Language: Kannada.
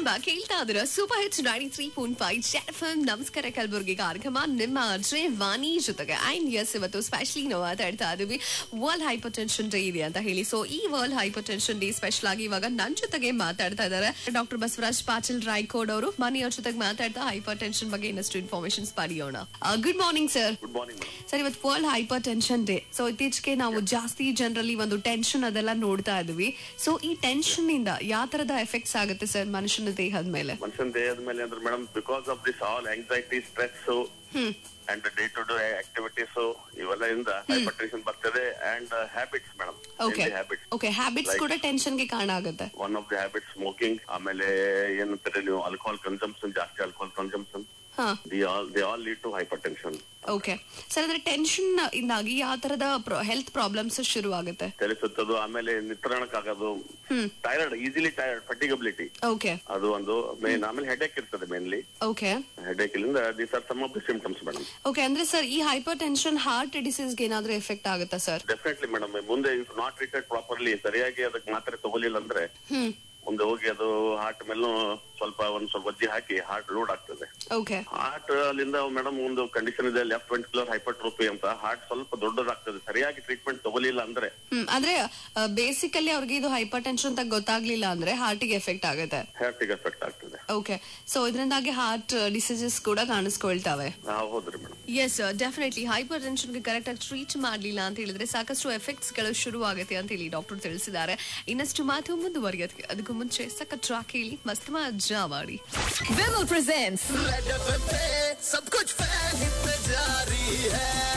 ಆರಂಭ ಕೇಳ್ತಾ ಇದ್ರ super hits ninety three point five film ನಮಸ್ಕಾರ ಕಲಬುರ್ಗಿ ಕಾರ್ಯಕ್ರಮ ನಿಮ್ಮ ಅಜಯ್ ವಾಣಿ ಜೊತೆಗೆ ಅಂಡ್ ಎಸ್ ಇವತ್ತು ಸ್ಪೆಷಲಿ ನಾವು ಮಾತಾಡ್ತಾ ಇದೀವಿ ವರ್ಲ್ಡ್ ಹೈಪರ್ ಟೆನ್ಷನ್ ಡೇ ಇದೆ ಅಂತ ಹೇಳಿ ಸೊ ಈ world hypertension day special ಆಗಿ ಇವಾಗ ನನ್ನ ಜೊತೆಗೆ ಮಾತಾಡ್ತಾ ಇದ್ದಾರೆ ಡಾಕ್ಟರ್ ಬಸವರಾಜ್ ಪಾಟೀಲ್ ರಾಯ್ಕೋಡ್ ಅವರು ಮನೆಯವ್ರ ಜೊತೆಗೆ ಮಾತಾಡ್ತಾ ಹೈಪರ್ ಟೆನ್ಷನ್ ಬಗ್ಗೆ ಇನ್ನಷ್ಟು ಇನ್ಫಾರ್ಮೇಶನ್ಸ್ ಪಡೆಯೋಣ good morning sir good morning madam sir ಇವತ್ತು world hypertension day so ಇತ್ತೀಚೆಗೆ ನಾವು ಜಾಸ್ತಿ ಜನರಲ್ಲಿ ಒಂದು ಟೆನ್ಷನ್ ಅದೆಲ್ಲ ನೋಡ್ತಾ ಇದೀವಿ ಸೊ ಈ ಟೆನ್ಷನ್ ಇಂದ ಯಾವ ತರದ ಎಫೆಕ್ಟ್ಸ್ ಆಗುತ್ತೆ ಸರ್ ಮನುಷ್ಯನ ದೇಹದ ಮೇಲೆ ಮನುಷ್ಯನ ದೇಹದ ಮೇಲೆ ಅಂದ್ರೆ madam because of this all anxiety stress hmm and day to day activities ಇವೆಲ್ಲ ಇಂದ ಹೈಪರ್ ಟೆನ್ಷನ್ ಬರ್ತದೆ and habits madam okay habits okay habits Like- ಕೂಡ ಟೆನ್ಷನ್ಗೆ ಕಾರಣ ಆಗುತ್ತೆ one of the habit smoking ಆಮೇಲೆ ಏನಂತಾರೆ ನೀವು ಆಲ್ಕೋಹಾಲ್ ಕನ್ಸಂಪ್ಷನ್ ಜಾಸ್ತಿ ಆಲ್ಕೋಹಾಲ್ ಕನ್ಸಂಪ್ಷನ್ ಹಾ the all the all lead to hypertension okay sir ಅಂದ್ರೆ ಟೆನ್ಷನ್ ಇಂದಾಗಿ ಯಾವ ತರದ ಹೆಲ್ತ್ ಪ್ರಾಬ್ಲಮ್ಸ್ ಶುರು ಆಗುತ್ತೆ ತಲೆ ಸುತ್ತೋದು ಆಮೇಲೆ ನಿತ್ರಾಣಕ್ಕಾಗೋದು hmm tired easily tired fatigability okay ಅದು ಒಂದು ಮೇನ್ ಆಮೇಲೆ ಹೆಡೇಕ್ ಇರ್ತದೆ ಮೇನ್ಲಿ ಓಕೆ ಹೆಡೇಕ್ ಇಲ್ಲಿಂದ these are some of the symptoms madam okay ಅಂದ್ರೆ ಸರ್ ಈ ಹೈಪರ್ ಟೆನ್ಷನ್ ಹಾರ್ಟ್ ಡಿಸೀಸ್ಗೆ ಏನಾದ್ರೂ ಎಫೆಕ್ಟ್ ಆಗುತ್ತಾ ಸರ್ ಡೆಫಿನೆಟ್ಲಿ ಮೇಡಮ್ ಮುಂದೆ ಇಫ್ ನಾಟ್ ಟ್ರೀಟೆಡ್ ಪ್ರಾಪರ್ಲಿ ಸರಿಯಾಗಿ ಅದಕ್ಕೆ ಮಾತ್ರೆ ತಗೊಲಿಲ್ಲ ಅಂದ್ರೆ ಹ್ಮ್ ಮುಂದೆ ಹೋಗಿ ಅದು ಹಾರ್ಟ್ ಮೇಲೂ ಸ್ವಲ್ಪ ಒಂದ್ ಸ್ವಲ್ಪ ಒಜ್ಜಿ ಹಾಕಿ ಹಾರ್ಟ್ ಲೋಡ್ ಆಗ್ತದೆ ಓಕೆ ಹಾರ್ಟ್ ಅಲ್ಲಿಂದ ಮೇಡಮ್ ಒಂದು ಕಂಡೀಷನ್ ಇದೆ ಲೆಫ್ಟ್ ವೆಂಟಿಕ್ಯುಲರ್ ಹೈಪರ್ಟ್ರೋಪಿ ಅಂತ ಹಾರ್ಟ್ ಸ್ವಲ್ಪ ದೊಡ್ಡದಾಗ್ತದೆ ಸರಿಯಾಗಿ ಟ್ರೀಟ್ಮೆಂಟ್ ತಗೊಲಿಲ್ಲ ಅಂದ್ರೆ ಹ್ಮ್ ಅಂದ್ರೆ ಬೇಸಿಕಲಿ ಅವ್ರಿಗೆ ಇದು ಹೈಪರ್ ಟೆನ್ಷನ್ ಅಂತ ಗೊತ್ತಾಗ್ಲಿಲ್ಲ ಅಂದ್ರೆ ಹಾರ್ಟಿಗೆ ಎಫೆಕ್ಟ್ ಆಗುತ್ತೆ ಹಾರ್ಟಿಗೆ ಎಫೆಕ್ಟ್ ಆಗ್ತದೆ ಓಕೆ ಸೊ ಇದರಿಂದಾಗಿ ಹಾರ್ಟ್ ಡಿಸೀಸಸ್ ಕೂಡ ಕಾಣಿಸ್ಕೊಳ್ತಾವೆ ಹಾ, ಹೌದ್ರಿ ಮೇಡಮ್ ಎಸ್ ಡೆಫಿನೆಟ್ಲಿ ಹೈಪರ್ ಟೆನ್ಷನ್ಗೆ ಕರೆಕ್ಟ್ ಆಗಿ ಟ್ರೀಟ್ ಮಾಡಲಿಲ್ಲ ಅಂತ ಹೇಳಿದ್ರೆ ಸಾಕಷ್ಟು ಎಫೆಕ್ಟ್ಸ್ ಗಳು ಶುರು ಆಗುತ್ತೆ ಅಂತ ಹೇಳಿ ಡಾಕ್ಟರ್ ತಿಳಿಸಿದ್ದಾರೆ ಇನ್ನಷ್ಟು ಮಾತು ಮುಂದುವರಿಯುತ್ತೆ ಅದಕ್ಕೂ ಮುಂಚೆ ಸಖತ್ ಟ್ರಾಕ್ ಹೇಳಿ ಮಸ್ತ್ ಮಜಾ ಮಾಡಿ Vimal presents रेड एफएम पे सब कुछ फैन हिट पे जारी है